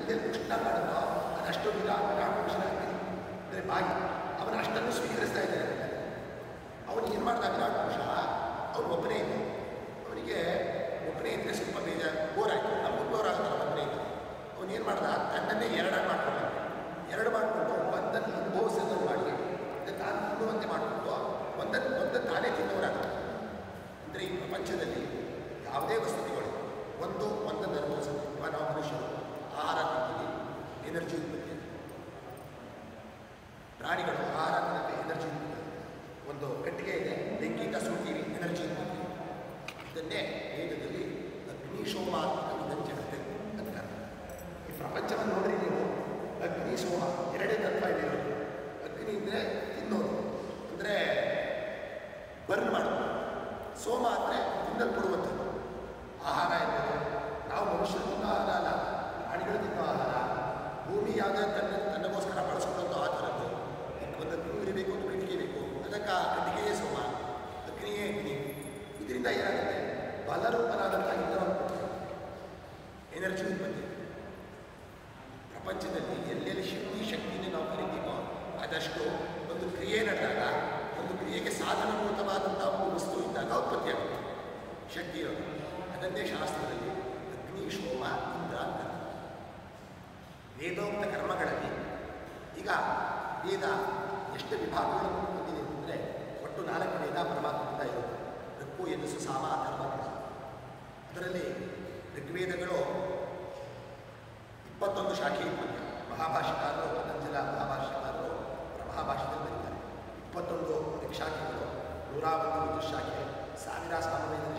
ಎಲ್ಲೆಲ್ಲಿ ಕೃಷ್ಣ ಕಾಣುತ್ತೋ ಅದಷ್ಟು ವಿರಾಟ್ ವಿರಾಟ್ ಪುರುಷನಾಗಿ ಅಂದರೆ ಬಾಯಿ ಅವನ ಅಷ್ಟನ್ನು ಸ್ವೀಕರಿಸ್ತಾ ಇದ್ದಾನೆ ಅವನು ಏನು ಮಾಡ್ದ ವಿರಾಟ್ ಪುರುಷ ಅವನು ಒಬ್ಬನೇ ಇದ್ದ ಅವನಿಗೆ ಒಬ್ಬನೇ ಇದ್ದರೆ ಸ್ವಲ್ಪ ಬೇಜಾರು ಬೋರ್ ಆಯಿತು ನಮಗೂ ಬೋರ್ ಆಗುತ್ತಲ್ಲ ಒಬ್ಬನೇ ಇದ್ದ ಅವನು ಏನು ಮಾಡ್ದ ತನ್ನನ್ನೇ ಎರಡಾಗಿ ಮಾಡ್ಕೊಂಡ ಎರಡು ಮಾಡಿಕೊಂಡು ಒಂದನ್ನು ಅನುಭವಿಸೋದನ್ನು ಮಾಡಿ ಅಂದರೆ ತಾನು ತಿನ್ನುವಂತೆ ಮಾಡಿಕೊಂಡು ಒಂದನ್ನು ಒಂದನ್ನು ತಾನೇ ತಿನ್ನೋರಾಗ್ತದೆ ಅಂದರೆ ಈ ಪ್ರಪಂಚದಲ್ಲಿ ಯಾವುದೇ ವಸ್ತು ತಗೊಳ್ಳಿ ಒಂದು ಒಂದನ್ನು ಅನುಭವಿಸುತ್ತೆ ಇವಾಗ ನಾವು ಮನುಷ್ಯರು ಆಹಾರ ತಿಂತೀವಿ ಎನರ್ಜಿ ಉತ್ಪತ್ತಿ ಪ್ರಾಣಿಗಳು ಆಹಾರ ತಿನ್ನಕ್ಕೆ ಎನರ್ಜಿ ಉತ್ಪತ್ತಿ ಒಂದು ಕಟ್ಟಿಗೆ ಇದೆ ಬೆಂಕಿಯಿಂದ ಸುಡ್ತೀವಿ ಎನರ್ಜಿ ಉತ್ಪತ್ತಿ ಇದನ್ನೇ ವೇದದಲ್ಲಿ ಅಗ್ನಿಶೋಮಾತ್ಮಕ ವಿಧಂ ಜಗತ್ತೆ ಅಂತಾರೆ ಈ ಪ್ರಪಂಚವನ್ನು ನೋಡ್ರಿ ನೀವು ಅಗ್ನಿ ಸೋಮ ಎರಡೇ ತತ್ವ ಇದೆ ಇರೋದು. ಅಗ್ನಿ ಅಂದರೆ ತಿನ್ನೋದು ಅಂದರೆ ಬರ್ನ್ ಮಾಡೋದು ಸೋಮ ಅಂದರೆ ತಿನ್ನಲ್ಪಡುವಂಥದ್ದು ಆಹಾರ ಎಂಬುದು ನಾವು ಮನುಷ್ಯರು ತಿನ್ನೋ ಆಹಾರ ಅಲ್ಲ ಪ್ರಾಣಿಗಳು ತಿನ್ನೋ ಆಹಾರ ಭೂಮಿ ಯಾವುದೇ ತನ್ನ ತನ್ನಗೋಸ್ಕರ ಬಳಸ್ಕೊಳ್ಳೋದು ಆ ಥರದ್ದು ಇದಕ್ಕೆ ಒಂದು ಅಗ್ನಿ ಉರಿಬೇಕು ಒಂದು ಕಟ್ಟಿಗೆ ಬೇಕು ಅದಕ್ಕೆ ಆ ಕಟ್ಟಿಗೆಯೇ ಸೋಮ ಅಗ್ನಿಯೇ ಅಗ್ನಿ ಇದರಿಂದ ಏನಾಗುತ್ತೆ ಬಲರೂಪನಾದಂಥ ಇಂಧನ ಉತ್ಪತ್ತಿ ಎನರ್ಜಿ ಉತ್ಪತ್ತಿ ಪ್ರಪಂಚದಲ್ಲಿ ಎಲ್ಲೆಲ್ಲಿ ಶಕ್ತಿ ಶಕ್ತಿಯನ್ನು ನಾವು ಕರಿತೀವೋ ಅದಷ್ಟು ಒಂದು ಕ್ರಿಯೆ ನಡೆದಾಗ ಒಂದು ಕ್ರಿಯೆಗೆ ಸಾಧನಭೂತವಾದಂಥ ಒಂದು ವಸ್ತು ಇದ್ದಾಗ ಉತ್ಪತ್ತಿಯಾಗುತ್ತೆ ಶಕ್ತಿ ಇರೋದು ಅದನ್ನೇ ಶಾಸ್ತ್ರದಲ್ಲಿ ಅಗ್ನಿ ಶೋಮ ಇಂದ್ರ ಅಂತ ವೇದೋಕ್ತ ಕರ್ಮಗಳಲ್ಲಿ ಈಗ ವೇದ ಎಷ್ಟು ವಿಭಾಗಗಳನ್ನು ಹೊಂದಿದೆ ಅಂದರೆ ಒಟ್ಟು ನಾಲ್ಕು ವೇದ ಪರಮಾತ್ಮದಿಂದ ಇರುತ್ತೆ ಋಕ್ಕು ಯಜಸ್ಸು ಸಾಮ ಅಥರ್ವ ಅದರಲ್ಲಿ ಋಗ್ವೇದಗಳು ಇಪ್ಪತ್ತೊಂದು ಶಾಖೆ ಇಪ್ಪತ್ತು ಮಹಾಭಾಷಿಕಾರರು ಪತಂಜಲ ಮಹಾಭಾಷಿಕಾರರು ಅವರ ಮಹಾಭಾಷೆಯಲ್ಲಿ ಬರೀತಾರೆ ಇಪ್ಪತ್ತೊಂದು ಋಕ್ಷಾಖೆಗಳು ನೂರ ಒಂದು ಋತುಶಾಖೆ ಸಾವಿರ ಸಾಮವೇದ